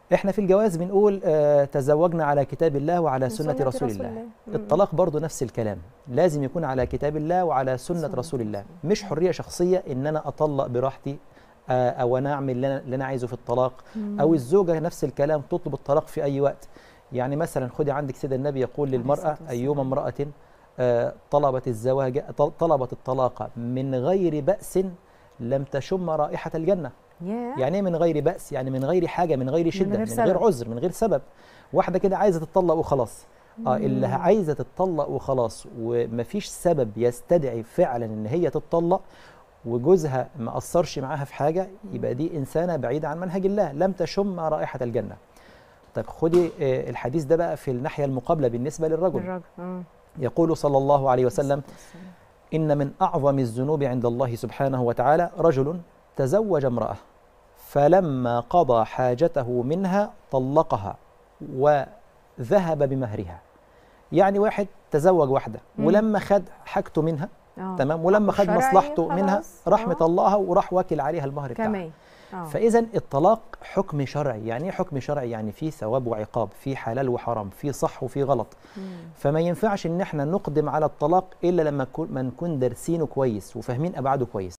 احنا في الجواز بنقول آه تزوجنا على كتاب الله وعلى سنة, سنة رسول رسول الله الله. مم. الطلاق برضو نفس الكلام لازم يكون على كتاب الله وعلى سنة سنة رسول الله رسول مش حرية شخصية ان انا اطلق براحتي آه او انا اعمل اللي أنا- اللي انا عايزه في الطلاق او الزوجة نفس الكلام تطلب الطلاق في اي وقت يعني مثلا خدي عندك سيدنا النبي يقول عليه للمرأة الصلاة والسلام. ايما امرأة آه طلبت الزواج طل- طلبت الطلاق من غير بأس لم تشم رائحة الجنة ياه يعني ايه من غير بأس يعني من غير حاجة من غير شدة غير من غير سبب. عذر من غير سبب واحدة كده عايزة تطلق وخلاص اه اللي مم. عايزة تطلق وخلاص ومفيش سبب يستدعي فعلا ان هي تطلق وجوزها ما أثرش معاها في حاجة يبقى دي إنسانة بعيدة عن منهج الله لم تشم رائحة الجنة طيب خدي آه، الحديث ده بقى في الناحية المقابلة بالنسبة للرجل الراجل اه يقول صلى الله عليه وسلم إن من أعظم الذنوب عند الله سبحانه وتعالى رجل تزوج امرأة فلما قضى حاجته منها طلقها وذهب بمهرها يعني واحد تزوج واحدة مم. ولما خد حاجته منها آه. تمام ولما خد شرعي مصلحته منها خلاص. راح آه. مطلقها وراح واكل عليها المهر بتاعها كمان اه فإذا الطلاق حكم شرعي يعني ايه حكم شرعي يعني في ثواب وعقاب في حلال وحرام في صح وفي غلط مم. فما ينفعش ان احنا نقدم على الطلاق الا لما نكون- ما نكون دارسينه كويس وفاهمين ابعاده كويس